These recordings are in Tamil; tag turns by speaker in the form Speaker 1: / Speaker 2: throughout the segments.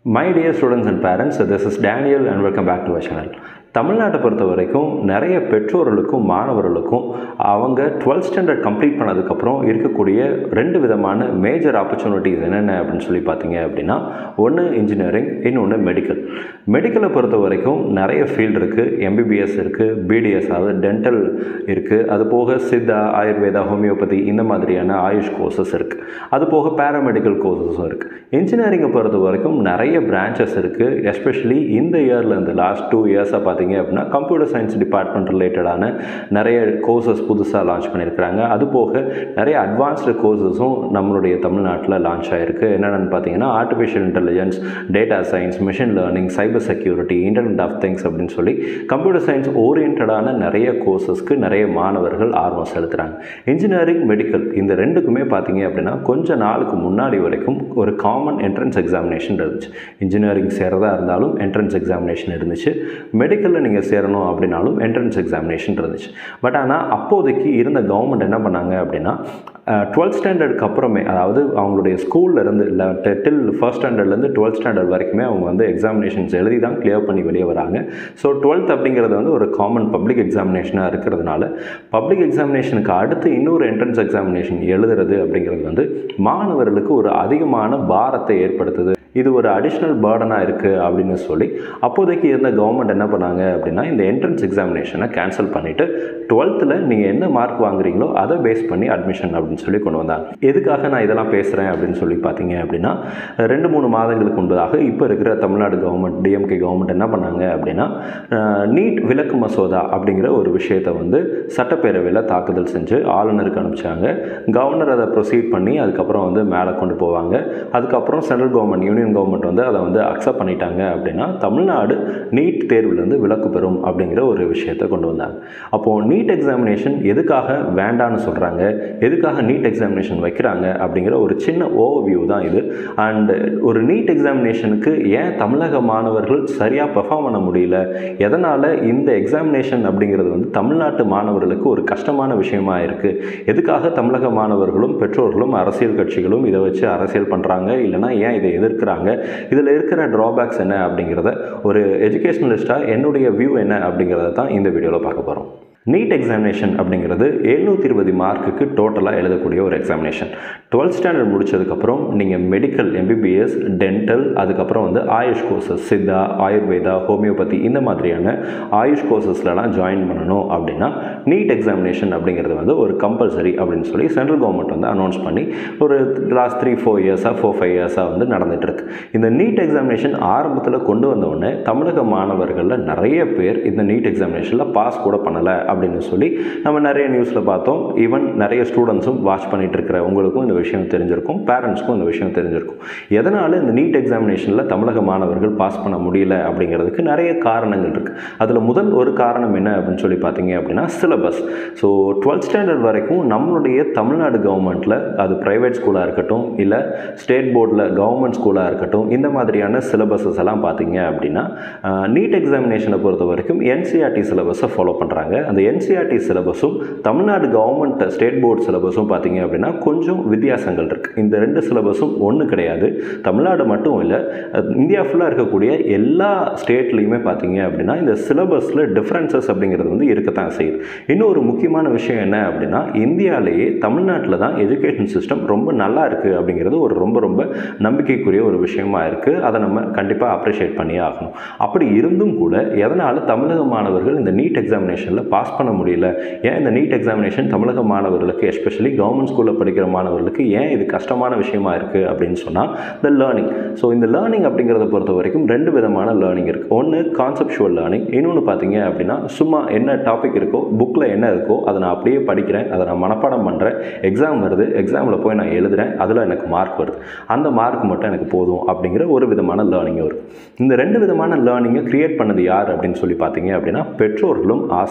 Speaker 1: my dear students and parents this is Daniel and welcome back to our channel தமிழ்நாட்டை பொறுத்த வரைக்கும் நிறைய பெற்றோர்களுக்கும் மாணவர்களுக்கும் அவங்க டுவெல்த் ஸ்டாண்டர்ட் கம்ப்ளீட் பண்ணதுக்கப்புறம் இருக்கக்கூடிய ரெண்டு விதமான மேஜர் ஆப்பர்ச்சுனிட்டிஸ் என்னென்ன அப்படின்னு சொல்லி பார்த்தீங்க அப்படின்னா ஒன்று இன்ஜினியரிங் இன்னொன்று மெடிக்கல் மெடிக்கலை பொறுத்த வரைக்கும் நிறைய ஃபீல்டு இருக்குது எம்பிபிஎஸ் இருக்குது பிடிஎஸ் அதாவது டென்டல் இருக்குது அது போக சித்தா ஆயுர்வேதா ஹோமியோபதி இந்த மாதிரியான ஆயுஷ் கோர்சஸ் இருக்குது அது போக பேராமெடிக்கல் கோர்சஸும் இருக்குது இன்ஜினியரிங்கை பொறுத்த வரைக்கும் நிறைய பிரான்ச்சஸ் இருக்குது எஸ்பெஷலி இந்த இயர்லேருந்து லாஸ்ட் டூ இயர்ஸாக பார்த்தீங்க அப்படின்னா கம்ப்யூட்டர் சயின்ஸ் டிபார்ட்மெண்ட் ரிலேட்டடான நிறைய கோர்சஸ் புதுசாக லான்ச் பண்ணியிருக்கிறாங்க அது போக நிறைய அட்வான்ஸ்டு கோர்சஸும் நம்மளுடைய தமிழ்நாட்டில் லான்ச் ஆகிருக்கு என்னென்னு பார்த்தீங்கன்னா artificial intelligence data science machine learning cyber security internet of things அப்படின்னு சொல்லி கம்ப்யூட்டர் சயின்ஸ் ஓரியன்டான நிறைய கோர்சஸ்க்கு நிறைய மாணவர்கள் ஆர்வம் செலுத்துகிறாங்க இன்ஜினியரிங் மெடிக்கல் இந்த ரெண்டுக்குமே பார்த்தீங்க அப்படின்னா கொஞ்ச நாளுக்கு முன்னாடி வரைக்கும் ஒரு காமன் என்ட்ரன்ஸ் எக்ஸாமினேஷன் இருந்துச்சு இன்ஜினியரிங் சேரதா இருந்தாலும் என்ட்ரன்ஸ் எக்ஸாமினேஷன் இருந்துச்சு மெடிக்கலில் நீங்கள் சேரணும் அப்படின்னாலும் என்ட்ரன்ஸ் எக்ஸாமினேஷன் இருந்துச்சு பட் ஆனால் அப்போதைக்கு இருந்த கவர்மெண்ட் என்ன பண்ணாங்க அப்படின்னா டுவெல்த் ஸ்டாண்டர்டுக்கு அப்புறமே அதாவது அவங்களுடைய ஸ்கூல்ல இருந்து இல்லை டில் ஃபர்ஸ்ட் ஸ்டாண்டர்ட்லேருந்து டுவெல்த் ஸ்டாண்டர்ட் வரைக்குமே அவங்க வந்து எக்ஸாமினேஷன்ஸ் எழுதி தான் கிளியர் பண்ணி வெளியே வராங்க ஸோ டுவெல்த் அப்படிங்கிறது வந்து ஒரு காமன் பப்ளிக் எக்ஸாமினேஷனாக இருக்கிறதுனால பப்ளிக் எக்ஸாமினேஷனுக்கு அடுத்து இன்னொரு என்ட்ரன்ஸ் எக்ஸாமினேஷன் எழுதுறது அப்படிங்கிறது வந்து மாணவர்களுக்கு ஒரு அதிகமான பாரத்தை ஏற்படுத்துது இது ஒரு அடிஷ்னல் பேர்டனாக இருக்குது அப்படின்னு சொல்லி அப்போதைக்கு இருந்த கவர்மெண்ட் என்ன பண்ணாங்க அப்படின்னா இந்த என்ட்ரன்ஸ் எக்ஸாமினேஷனை கேன்சல் பண்ணிவிட்டு டுவெல்த்தில் நீங்கள் என்ன மார்க் வாங்குறீங்களோ அதை பேஸ் பண்ணி அட்மிஷன் அப்படின்னு சொல்லி கொண்டு வந்தாங்க எதுக்காக நான் இதெல்லாம் பேசுகிறேன் அப்படின்னு சொல்லி பார்த்தீங்க அப்படின்னா ரெண்டு மூணு மாதங்களுக்கு முன்பதாக இப்போ இருக்கிற தமிழ்நாடு கவர்மெண்ட் டிஎம்கே கவர்மெண்ட் என்ன பண்ணாங்க அப்படின்னா நீட் விலக்கு மசோதா அப்படிங்கிற ஒரு விஷயத்தை வந்து சட்டப்பேரவையில் தாக்குதல் செஞ்சு ஆளுநருக்கு அனுப்பிச்சாங்க கவர்னர் அதை ப்ரொசீட் பண்ணி அதுக்கப்புறம் வந்து மேலே கொண்டு போவாங்க அதுக்கப்புறம் சென்ட்ரல் கவர்மெண்ட் யூனியன் கவர்மெண்ட் வந்து அதை வந்து அக்செப்ட் பண்ணிட்டாங்க அப்படின்னா தமிழ்நாடு நீட் தேர்விலேருந்து விலக்கு பெறும் அப்படிங்கிற ஒரு விஷயத்தை கொண்டு வந்தாங்க அப்போது நீட் எக்ஸாமினேஷன் எதுக்காக வேண்டான்னு சொல்கிறாங்க எதுக்காக நீட் எக்ஸாமினேஷன் வைக்கிறாங்க அப்படிங்கிற ஒரு சின்ன ஓவர்வியூ தான் இது அண்ட் ஒரு நீட் எக்ஸாமினேஷனுக்கு ஏன் தமிழக மாணவர்கள் சரியாக பெர்ஃபார்ம் பண்ண முடியல எதனால் இந்த எக்ஸாமினேஷன் அப்படிங்கிறது வந்து தமிழ்நாட்டு மாணவர்களுக்கு ஒரு கஷ்டமான விஷயமா இருக்குது எதுக்காக தமிழக மாணவர்களும் பெற்றோர்களும் அரசியல் கட்சிகளும் இதை வச்சு அரசியல் பண்ணுறாங்க இல்லைனா ஏன் இதை எதிர்க்கிறாங்க இதில் இருக்கிற ட்ராபேக்ஸ் என்ன அப்படிங்கிறத ஒரு எஜுகேஷனலிஸ்ட்டாக என்னுடைய வியூ என்ன அப்படிங்கிறத தான் இந்த வீடியோவில் பார்க்க போகிறோம் நீட் எக்ஸாமினேஷன் அப்படிங்கிறது எழுநூற்றி இருபது மார்க்குக்கு டோட்டலாக எழுதக்கூடிய ஒரு எக்ஸாமினேஷன் டுவெல்த் ஸ்டாண்டர்ட் முடிச்சதுக்கப்புறம் நீங்கள் மெடிக்கல் எம்பிபிஎஸ் டென்டல் அதுக்கப்புறம் வந்து ஆயுஷ் கோர்சஸ் சித்தா ஆயுர்வேதா ஹோமியோபதி இந்த மாதிரியான ஆயுஷ் கோர்சஸ்லலாம் ஜாயின் பண்ணணும் அப்படின்னா நீட் எக்ஸாமினேஷன் அப்படிங்கிறது வந்து ஒரு கம்பல்சரி அப்படின்னு சொல்லி சென்ட்ரல் கவர்மெண்ட் வந்து அனௌன்ஸ் பண்ணி ஒரு லாஸ்ட் த்ரீ ஃபோர் இயர்ஸாக ஃபோர் ஃபைவ் இயர்ஸாக வந்து நடந்துகிட்ருக்கு இந்த நீட் எக்ஸாமினேஷன் ஆரம்பத்தில் கொண்டு வந்த உடனே தமிழக மாணவர்களில் நிறைய பேர் இந்த நீட் எக்ஸாமினேஷனில் பாஸ் கூட பண்ணலை அப்படின்னு சொல்லி நம்ம நிறைய நியூஸில் பார்த்தோம் ஈவன் நிறைய ஸ்டூடெண்ட்ஸும் வாட்ச் பண்ணிட்டு இருக்கிற உங்களுக்கும் இந்த விஷயம் தெரிஞ்சிருக்கும் பேரண்ட்ஸ்க்கும் இந்த விஷயம் தெரிஞ்சிருக்கும் எதனால் இந்த நீட் எக்ஸாமினேஷனில் தமிழக மாணவர்கள் பாஸ் பண்ண முடியல அப்படிங்கிறதுக்கு நிறைய காரணங்கள் இருக்குது அதில் முதல் ஒரு காரணம் என்ன அப்படின்னு சொல்லி பார்த்தீங்க அப்படின்னா சிலபஸ் ஸோ டுவெல்த் ஸ்டாண்டர்ட் வரைக்கும் நம்மளுடைய தமிழ்நாடு கவர்மெண்ட்டில் அது ப்ரைவேட் ஸ்கூலாக இருக்கட்டும் இல்லை ஸ்டேட் போர்டில் கவர்மெண்ட் ஸ்கூலாக இருக்கட்டும் இந்த மாதிரியான சிலபஸஸ் எல்லாம் பார்த்தீங்க அப்படின்னா நீட் எக்ஸாமினேஷனை பொறுத்த வரைக்கும் என்சிஆர்டி சிலபஸை ஃபாலோ பண்ணுறாங்க அந்த என்சிஆர்டி சிலபஸும் தமிழ்நாடு கவர்மெண்ட் ஸ்டேட் போர்டு சிலபஸும் பார்த்தீங்க அப்படின்னா கொஞ்சம் வித்தியாசங்கள் இருக்குது இந்த ரெண்டு சிலபஸும் ஒன்று கிடையாது தமிழ்நாடு மட்டும் இல்லை இந்தியா ஃபுல்லாக இருக்கக்கூடிய எல்லா ஸ்டேட்லேயுமே பார்த்தீங்க அப்படின்னா இந்த சிலபஸில் டிஃப்ரென்சஸ் அப்படிங்கிறது வந்து இருக்கத்தான் செய்யுது இன்னும் ஒரு முக்கியமான விஷயம் என்ன அப்படின்னா இந்தியாவிலேயே தமிழ்நாட்டில் தான் எஜுகேஷன் சிஸ்டம் ரொம்ப நல்லா இருக்குது அப்படிங்கிறது ஒரு ரொம்ப ரொம்ப நம்பிக்கைக்குரிய ஒரு விஷயமா இருக்குது அதை நம்ம கண்டிப்பாக அப்ரிஷியேட் பண்ணியே ஆகணும் அப்படி இருந்தும் கூட எதனால் தமிழக மாணவர்கள் இந்த நீட் எக்ஸாமினேஷனில் பாஸ் பண்ண முடியல ஏன் இந்த நீட் எக்ஸாமினேஷன் தமிழக மாணவர்களுக்கு எஸ்பெஷலி கவர்மெண்ட் ஸ்கூலில் படிக்கிற மாணவர்களுக்கு ஏன் இது கஷ்டமான விஷயமா இருக்குது அப்படின்னு சொன்னால் இந்த லேர்னிங் ஸோ இந்த லேர்னிங் அப்படிங்கிறத பொறுத்த வரைக்கும் ரெண்டு விதமான லேர்னிங் இருக்குது ஒன்று கான்செப்ஷுவல் லேர்னிங் இன்னொன்று பார்த்தீங்க அப்படின்னா சும்மா என்ன டாபிக் இருக்கோ புக்கில் என்ன இருக்கோ அதை நான் அப்படியே படிக்கிறேன் அதை நான் மனப்பாடம் பண்ணுறேன் எக்ஸாம் வருது எக்ஸாமில் போய் நான் எழுதுகிறேன் அதில் எனக்கு மார்க் வருது அந்த மார்க் மட்டும் எனக்கு போதும் அப்படிங்கிற ஒரு விதமான லேர்னிங் வரும் இந்த ரெண்டு விதமான லேர்னிங்கை க்ரியேட் பண்ணது யார் அப்படின்னு சொல்லி பார்த்தீங்க அப்படின்னா பெற்றோர்களும் ஆசிரியர்களும்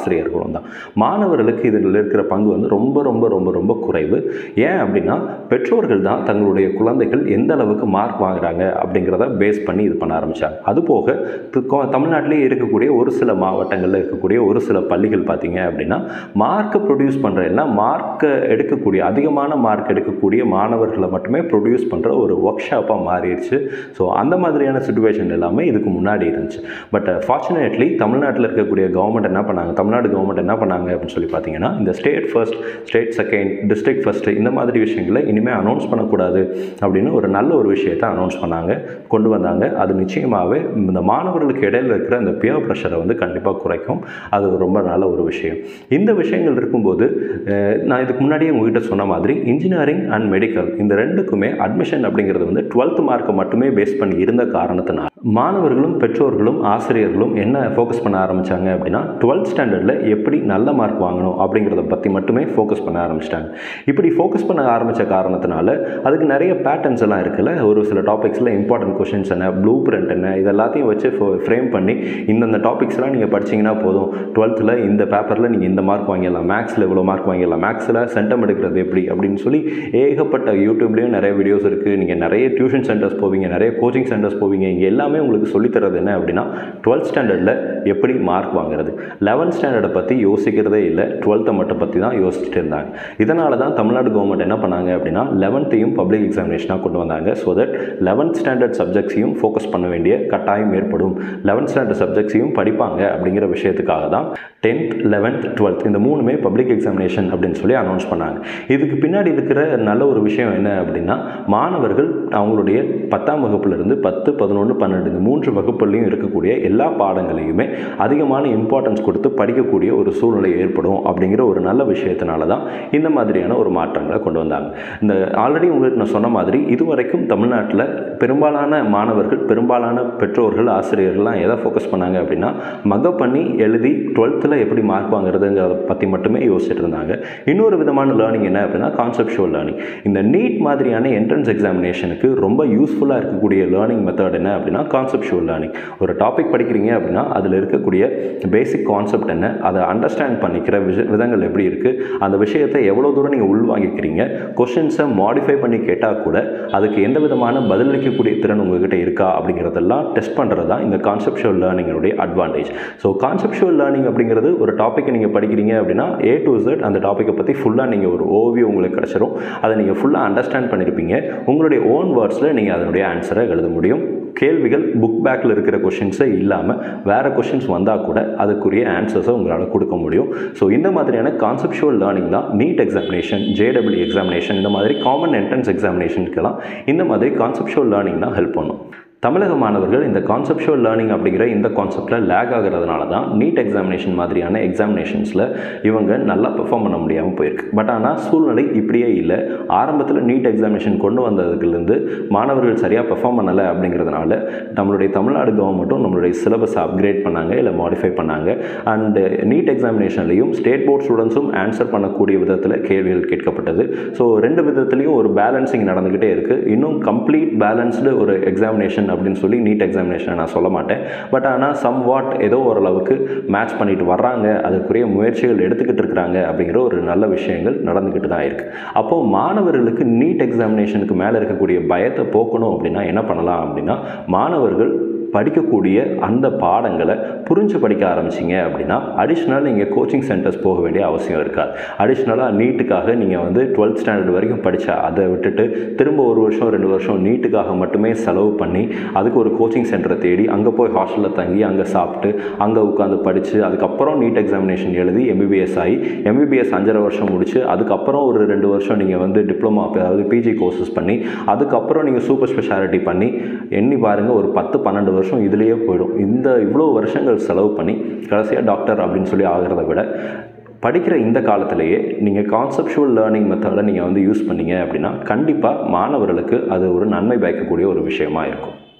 Speaker 1: படிக்கணும் தான் மாணவர்களுக்கு இதில் இருக்கிற பங்கு வந்து ரொம்ப ரொம்ப ரொம்ப ரொம்ப குறைவு ஏன் அப்படின்னா பெற்றோர்கள் தான் தங்களுடைய குழந்தைகள் எந்த அளவுக்கு மார்க் வாங்குறாங்க அப்படிங்கிறத பேஸ் பண்ணி இது பண்ண ஆரம்பித்தாங்க அதுபோக து- கொ- தமிழ்நாட்டிலே இருக்கக்கூடிய ஒரு சில மாவட்டங்களில் இருக்கக்கூடிய ஒரு சில பள்ளிகள் பார்த்தீங்க அப்படின்னா மார்க்கை ப்ரொடியூஸ் பண்ணுற எல்லாம் மார்க்கை எடுக்கக்கூடிய அதிகமான மார்க் எடுக்கக்கூடிய மாணவர்களை மட்டுமே ப்ரொடியூஸ் பண்ணுற ஒரு ஒர்க் ஷாப்பாக மாறிடுச்சு ஸோ அந்த மாதிரியான சுச்சுவேஷன் எல்லாமே இதுக்கு முன்னாடி இருந்துச்சு பட் ஃபார்ச்சுனேட்லி தமிழ்நாட்டில் இருக்கக்கூடிய கவர்மெண்ட் என்ன பண்ணாங்க தமிழ்நாடு கவர்மெண்ட் என்ன பண்ணாங்க அப்படின்னு சொல்லி பார்த்தீங்கன்னா இந்த state first state second district first இந்த மாதிரி விஷயங்களை இனிமேல் அனௌன்ஸ் பண்ணக்கூடாது அப்படின்னு ஒரு நல்ல ஒரு விஷயத்தை அனௌன்ஸ் பண்ணாங்க கொண்டு வந்தாங்க அது நிச்சயமாகவே இந்த மாணவர்களுக்கு இடையில இருக்கிற அந்த பியர் ப்ரெஷரை வந்து கண்டிப்பாக குறைக்கும் அது ரொம்ப நல்ல ஒரு விஷயம் இந்த விஷயங்கள் இருக்கும்போது அஹ், நான் இதுக்கு முன்னாடியே உங்ககிட்ட சொன்ன மாதிரி இன்ஜினியரிங் அண்ட் மெடிக்கல் இந்த ரெண்டுக்குமே அட்மிஷன் அப்படிங்கிறது வந்து டுவெல்த் மார்க்கை மட்டுமே பேஸ் பண்ணி இருந்த காரணத்தினால் மாணவர்களும் பெற்றோர்களும் ஆசிரியர்களும் என்ன ஃபோக்கஸ் பண்ண ஆரம்பித்தாங்க அப்படின்னா டுவெல்த் ஸ்டாண்டர்டில் எப்படி நல்ல மார்க் வாங்கணும் அப்படிங்கிறத பற்றி மட்டுமே ஃபோக்கஸ் பண்ண ஆரம்பிச்சிட்டாங்க இப்படி ஃபோக்கஸ் பண்ண ஆரம்பித்த காரணத்தினால அதுக்கு நிறைய பேட்டர்ன்ஸ் எல்லாம் இருக்குல்ல ஒரு சில டாபிக்ஸில் இம்பார்ட்டன்ட் கொஷின்ஸ் என்ன ப்ளூ பிரிண்ட் என்ன இது எல்லாத்தையும் வச்சு ஃப்ரேம் பண்ணி இந்தந்த டாபிக்ஸ்லாம் நீங்கள் படிச்சீங்கன்னா போதும் டுவெல்த்தில் இந்த பேப்பரில் நீங்கள் இந்த மார்க் வாங்கிடலாம் மேக்ஸில் இவ்வளோ மார்க் வாங்கிடலாம் மேக்ஸில் சென்டம் எடுக்கிறது எப்படி அப்படின்னு சொல்லி ஏகப்பட்ட யூடியூப்லேயும் நிறைய வீடியோஸ் இருக்குது நீங்கள் நிறைய டியூஷன் சென்டர்ஸ் போவீங்க நிறைய கோச்சிங் சென்டர்ஸ் போவீங்க இங்கே எல்லாமே உங்களுக்கு சொல்லித் தர்றது என்ன அப்படின்னா டுவெல்த் ஸ்டாண்டர்டில் எப்படி மார்க் வாங்குறது லெவன்த் ஸ்டாண்டர்டை பற்றி யோசிக்கிறதே இல்லை டுவெல்த்தை மட்டும் பற்றி தான் யோசிச்சுட்டு இருந்தாங்க இதனால தான் தமிழ்நாடு கவர்மெண்ட் என்ன பண்ணாங்க அப்படின்னா லெவன்த்தையும் பப்ளிக் எக்ஸாமினேஷனாக கொண்டு வந்தாங்க ஸோ தட் லெவன்த் ஸ்டாண்டர்ட் சப்ஜெக்ட்ஸையும் ஃபோக்கஸ் பண்ண வேண்டிய கட்டாயம் ஏற்படும் லெவன்த் ஸ்டாண்டர்ட் சப்ஜெக்ட்ஸையும் படிப்பாங்க அப்படிங்கிற விஷயத்துக்காக தான் டென்த் லெவன்த் டுவெல்த் இந்த மூணுமே பப்ளிக் எக்ஸாமினேஷன் அப்படின்னு சொல்லி அனௌன்ஸ் பண்ணாங்க இதுக்கு பின்னாடி இருக்கிற நல்ல ஒரு விஷயம் என்ன அப்படின்னா மாணவர்கள் அவங்களுடைய பத்தாம் வகுப்புலேருந்து பத்து பதினொன்று பன்னெண்டு இந்த மூன்று வகுப்புலையும் இருக்கக்கூடிய எல்லா பாடங்களையுமே அதிகமான இம்பார்ட்டன்ஸ் கொடுத்து படிக்கக்கூடிய ஒரு சூழ்நிலை ஏற்படும் அப்படிங்கிற ஒரு நல்ல விஷயத்தினால தான் இந்த மாதிரியான ஒரு மாற்றங்களை கொண்டு வந்தாங்க இந்த ஆல்ரெடி உங்களுக்கு நான் சொன்ன மாதிரி இதுவரைக்கும் தமிழ்நாட்டில் பெரும்பாலான மாணவர்கள் பெரும்பாலான பெற்றோர்கள் ஆசிரியர்கள்லாம் எதை ஃபோக்கஸ் பண்ணாங்க அப்படின்னா மக பண்ணி எழுதி டுவெல்த்தில் எப்படி மார்க் வாங்குறதுங்கிறத பற்றி மட்டுமே யோசிச்சுட்டு இருந்தாங்க இன்னொரு விதமான லேர்னிங் என்ன அப்படின்னா கான்செப்ஷுவல் லேர்னிங் இந்த நீட் மாதிரியான என்ட்ரன்ஸ் எக்ஸாமினேஷனுக்கு ரொம்ப யூஸ்ஃபுல்லாக இருக்கக்கூடிய லேர்னிங் மெத்தட் என்ன அப்படின்னா கான்செப்ஷுவல் லேர்னிங் ஒரு டாபிக் படிக்கிறீங்க அப்படின்னா அதில் இருக்கக்கூடிய பேசிக் கான்செப்ட் என்ன அதை அண்டர்ஸ்டாண்ட் பண்ணிக்கிற விஷ விதங்கள் எப்படி இருக்குது அந்த விஷயத்தை எவ்வளோ தூரம் நீங்கள் உள்வாங்கிக்கிறீங்க கொஷின்ஸை மாடிஃபை பண்ணி கேட்டால் கூட அதுக்கு எந்த விதமான பதிலளிக்கக்கூடிய திறன் உங்ககிட்ட இருக்கா அப்படிங்கிறதெல்லாம் டெஸ்ட் பண்ணுறது தான் இந்த கான்செப்ஷுவல் லேர்னிங்கோடைய அட்வான்டேஜ் ஸோ கான்செப்ஷுவல் லேர்னிங் அப்படிங்கிறது ஒரு டாப்பிக்கை நீங்கள் படிக்கிறீங்க அப்படின்னா ஏ டு Z அந்த டாப்பிக்கை பற்றி ஃபுல்லாக நீங்கள் ஒரு ஓவியம் உங்களுக்கு கிடச்சிரும் அதை நீங்கள் ஃபுல்லாக அண்டர்ஸ்டாண்ட் பண்ணியிருப்பீங்க உங்களுடைய ஓன் வேர்ட்ஸில் நீங்கள் அதனுடைய ஆன்சரை எழுத முடியும் கேள்விகள் புக் பேக்கில் இருக்கிற கொஷின்ஸே இல்லாமல் வேறு கொஷின்ஸ் வந்தால் கூட அதுக்குரிய ஆன்சர்ஸை உங்களால் கொடுக்க முடியும் ஸோ இந்த மாதிரியான கான்செப்ஷுவல் லேர்னிங் தான் நீட் எக்ஸாமினேஷன் ஜேடபிள்யூ எக்ஸாமினேஷன் இந்த மாதிரி காமன் என்ட்ரன்ஸ் எக்ஸாமினேஷனுக்கெல்லாம் இந்த மாதிரி கான்செப்ஷுவல் லேர்னிங் தான் ஹெல்ப் பண்ணும் தமிழக மாணவர்கள் இந்த கான்செப்ஷுவல் லேர்னிங் அப்படிங்கிற இந்த கான்செப்டில் லேக் ஆகிறதுனால தான் நீட் எக்ஸாமினேஷன் மாதிரியான எக்ஸாமினேஷன்ஸில் இவங்க நல்லா பெர்ஃபார்ம் பண்ண முடியாமல் போயிருக்கு பட் ஆனால் சூழ்நிலை இப்படியே இல்லை ஆரம்பத்தில் நீட் எக்ஸாமினேஷன் கொண்டு வந்ததுலேருந்து மாணவர்கள் சரியாக பெர்ஃபார்ம் பண்ணலை அப்படிங்கிறதுனால நம்மளுடைய தமிழ்நாடு கவர்மெண்ட்டும் நம்மளுடைய சிலபஸை அப்கிரேட் பண்ணாங்க இல்லை மாடிஃபை பண்ணாங்க அண்டு நீட் எக்ஸாமினேஷன்லையும் ஸ்டேட் போர்ட் ஸ்டூடெண்ட்ஸும் ஆன்சர் பண்ணக்கூடிய விதத்தில் கேள்விகள் கேட்கப்பட்டது ஸோ ரெண்டு விதத்துலையும் ஒரு பேலன்சிங் நடந்துக்கிட்டே இருக்குது இன்னும் கம்ப்ளீட் பேலன்ஸ்டு ஒரு எக்ஸாமினேஷன் அப்படின்னு சொல்லி நீட் எக்ஸாமினேஷனை நான் சொல்ல மாட்டேன் பட் ஆனால் சம் வாட் ஏதோ ஓரளவுக்கு மேட்ச் பண்ணிட்டு வர்றாங்க அதுக்குரிய முயற்சிகள் எடுத்துக்கிட்டு இருக்கிறாங்க அப்படிங்கிற ஒரு நல்ல விஷயங்கள் நடந்துக்கிட்டு தான் இருக்குது அப்போது மாணவர்களுக்கு நீட் எக்ஸாமினேஷனுக்கு மேலே இருக்கக்கூடிய பயத்தை போக்கணும் அப்படின்னா என்ன பண்ணலாம் அப்படின்னா மாணவர்கள் படிக்கக்கூடிய அந்த பாடங்களை புரிஞ்சு படிக்க ஆரம்பிச்சிங்க அப்படின்னா அடிஷ்னல் நீங்கள் கோச்சிங் சென்டர்ஸ் போக வேண்டிய அவசியம் இருக்காது அடிஷ்னலாக நீட்டுக்காக நீங்கள் வந்து டுவெல்த் ஸ்டாண்டர்ட் வரைக்கும் படித்தா அதை விட்டுட்டு திரும்ப ஒரு வருஷம் ரெண்டு வருஷம் நீட்டுக்காக மட்டுமே செலவு பண்ணி அதுக்கு ஒரு கோச்சிங் சென்டரை தேடி அங்கே போய் ஹாஸ்டலில் தங்கி அங்கே சாப்பிட்டு அங்கே உட்காந்து படித்து அதுக்கப்புறம் நீட் எக்ஸாமினேஷன் எழுதி எம்பிபிஎஸ் ஆகி எம்பிபிஎஸ் அஞ்சரை வருஷம் முடிச்சு அதுக்கப்புறம் ஒரு ரெண்டு வருஷம் நீங்கள் வந்து டிப்ளமா அதாவது பிஜி கோர்சஸ் பண்ணி அதுக்கப்புறம் நீங்கள் சூப்பர் ஸ்பெஷாலிட்டி பண்ணி எண்ணி பாருங்கள் ஒரு பத்து பன்னெண்டு வருஷம் இதுலேயே போயிடும் இந்த இவ்வளோ வருஷங்கள் செலவு பண்ணி கடைசியாக டாக்டர் அப்படின்னு சொல்லி ஆகிறத விட படிக்கிற இந்த காலத்திலேயே நீங்கள் கான்செப்ஷுவல் லேர்னிங் மெத்தடை நீங்கள் வந்து யூஸ் பண்ணீங்க அப்படின்னா கண்டிப்பாக மாணவர்களுக்கு அது ஒரு நன்மை பயக்கக்கூடிய ஒரு விஷயமா இருக்கும்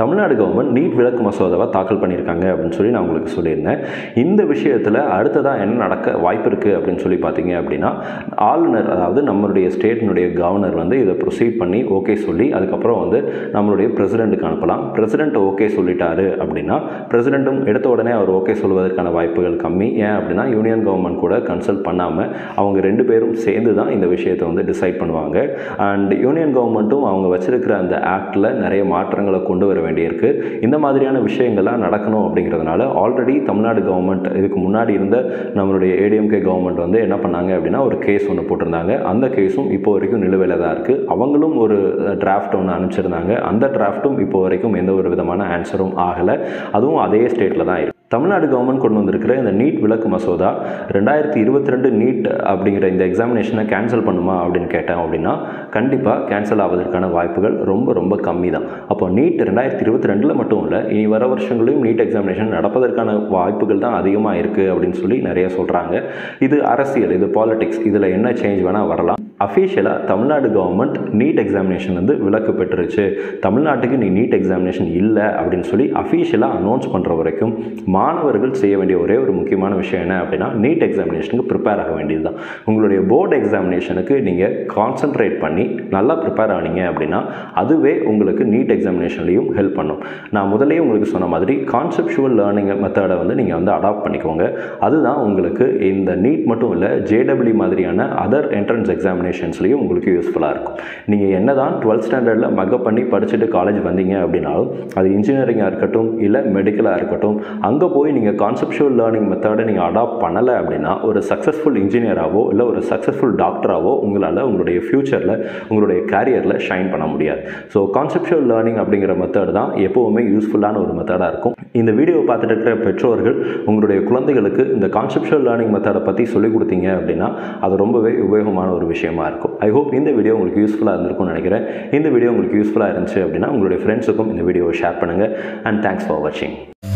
Speaker 1: தமிழ்நாடு கவர்மெண்ட் நீட் விலக்கு மசோதாவை தாக்கல் பண்ணியிருக்காங்க அப்படின்னு சொல்லி நான் உங்களுக்கு சொல்லியிருந்தேன் இந்த விஷயத்தில் அடுத்ததாக என்ன நடக்க வாய்ப்பு இருக்குது அப்படின்னு சொல்லி பார்த்தீங்க அப்படின்னா ஆளுநர் அதாவது நம்மளுடைய ஸ்டேட்டினுடைய கவர்னர் வந்து இதை ப்ரொசீட் பண்ணி ஓகே சொல்லி அதுக்கப்புறம் வந்து நம்மளுடைய பிரசிடெண்ட்டுக்கு அனுப்பலாம் பிரசிடெண்ட் ஓகே சொல்லிட்டாரு அப்படின்னா பிரசிடெண்ட்டும் எடுத்த உடனே அவர் ஓகே சொல்வதற்கான வாய்ப்புகள் கம்மி ஏன் அப்படின்னா யூனியன் கவர்மெண்ட் கூட கன்சல்ட் பண்ணாமல் அவங்க ரெண்டு பேரும் சேர்ந்து தான் இந்த விஷயத்தை வந்து டிசைட் பண்ணுவாங்க அண்ட் யூனியன் கவர்மெண்ட்டும் அவங்க வச்சிருக்கிற அந்த ஆக்டில் நிறைய மாற்றங்களை கொண்டு வர வேண்டியிருக்கு இந்த மாதிரியான விஷயங்கள்லாம் நடக்கணும் அப்படிங்கிறதுனால ஆல்ரெடி தமிழ்நாடு கவர்மெண்ட் இதுக்கு முன்னாடி இருந்த நம்மளுடைய ஏடிஎம்கே கவர்மெண்ட் வந்து என்ன பண்ணாங்க அப்படின்னா ஒரு கேஸ் ஒன்று போட்டிருந்தாங்க அந்த கேஸும் இப்போ வரைக்கும் நிலுவையில் தான் இருக்குது அவங்களும் ஒரு டிராஃப்ட் ஒன்று அனுப்பிச்சிருந்தாங்க அந்த டிராஃப்ட்டும் இப்போ வரைக்கும் எந்த ஒரு விதமான ஆன்சரும் ஆகலை அதுவும் அதே ஸ்டேட்டில் தான் இருக்குது தமிழ்நாடு கவர்மெண்ட் கொண்டு வந்திருக்கிற இந்த நீட் விலக்கு மசோதா ரெண்டாயிரத்தி இருபத்தி ரெண்டு நீட் அப்படிங்கிற இந்த எக்ஸாமினேஷனை கேன்சல் பண்ணுமா அப்படின்னு கேட்டேன் அப்படின்னா கண்டிப்பாக கேன்சல் ஆவதற்கான வாய்ப்புகள் ரொம்ப ரொம்ப கம்மி தான் அப்போ நீட் ரெண்டாயிரத்தி இருபத்தி ரெண்டில் மட்டும் இல்லை இனி வர வருஷங்களையும் நீட் எக்ஸாமினேஷன் நடப்பதற்கான வாய்ப்புகள் தான் அதிகமாக இருக்குது அப்படின்னு சொல்லி நிறைய சொல்கிறாங்க இது அரசியல் இது பாலிடிக்ஸ் இதில் என்ன சேஞ்ச் வேணால் வரலாம் அஃபீஷியலாக தமிழ்நாடு கவர்மெண்ட் நீட் எக்ஸாமினேஷன் வந்து விலக்கு பெற்றுருச்சு தமிழ்நாட்டுக்கு நீ நீட் எக்ஸாமினேஷன் இல்லை அப்படின்னு சொல்லி அஃபீஷியலாக அனௌன்ஸ் பண்ணுற வரைக்கும் மாணவர்கள் செய்ய வேண்டிய ஒரே ஒரு முக்கியமான விஷயம் என்ன அப்படின்னா நீட் எக்ஸாமினேஷனுக்கு ப்ரிப்பேர் ஆக வேண்டியது தான் உங்களுடைய போர்டு எக்ஸாமினேஷனுக்கு நீங்கள் கான்சென்ட்ரேட் பண்ணி நல்லா ப்ரிப்பேர் ஆனீங்க அப்படின்னா அதுவே உங்களுக்கு நீட் எக்ஸாமினேஷன்லையும் ஹெல்ப் பண்ணும் நான் முதல்லயே உங்களுக்கு சொன்ன மாதிரி கான்செப்ஷுவல் லேர்னிங் மெத்தடை வந்து நீங்கள் வந்து அடாப்ட் பண்ணிக்கோங்க அதுதான் உங்களுக்கு இந்த நீட் மட்டும் இல்லை ஜேடபிள்யூ மாதிரியான அதர் என்ட்ரன்ஸ் எக்ஸாமினேஷன்ஸ்லையும் உங்களுக்கு யூஸ்ஃபுல்லாக இருக்கும் நீங்கள் என்ன தான் டுவெல்த் ஸ்டாண்டர்டில் மக்கப் பண்ணி படிச்சுட்டு காலேஜ் வந்தீங்க அப்படின்னாலும் அது இன்ஜினியரிங்காக இருக்கட்டும் இல்லை மெடிக்கலாக இருக்கட்டும் அங்கே போய் நீங்கள் கான்செப்ஷுவல் லேர்னிங் மெத்தடை நீங்கள் அடாப்ட் பண்ணலை அப்படின்னா ஒரு சக்ஸஸ்ஃபுல் இன்ஜினியராகவோ இல்லை ஒரு சக்ஸஸ்ஃபுல் டாக்டராகவோ உங்களால் உங்களுடைய ஃப்யூச்சரில் உங்களுடைய கேரியரில் ஷைன் பண்ண முடியாது ஸோ கான்செப்ஷுவல் லேர்னிங் அப்படிங்கிற மெத்தட் தான் எப்போவுமே யூஸ்ஃபுல்லான ஒரு மெத்தடாக இருக்கும் இந்த வீடியோவை பார்த்துட்டு இருக்கிற பெற்றோர்கள் உங்களுடைய குழந்தைகளுக்கு இந்த கான்செப்ஷுவல் லேர்னிங் மெத்தடை பற்றி சொல்லிக் கொடுத்தீங்க அப்படின்னா அது ரொம்பவே உபயோகமான ஒரு விஷயமா இருக்கும் ஐ ஹோப் இந்த வீடியோ உங்களுக்கு யூஸ்ஃபுல்லாக இருந்திருக்கும்னு நினைக்கிறேன் இந்த வீடியோ உங்களுக்கு யூஸ்ஃபுல்லாக இருந்துச்சு அப்படின்னா உங்களுடைய ஃப்ரெண்ட்ஸுக்கும் இந்த வீடியோவை ஷேர் பண்ணுங்கள் அண்ட் தேங்க்ஸ் ஃபார் வாட்சிங்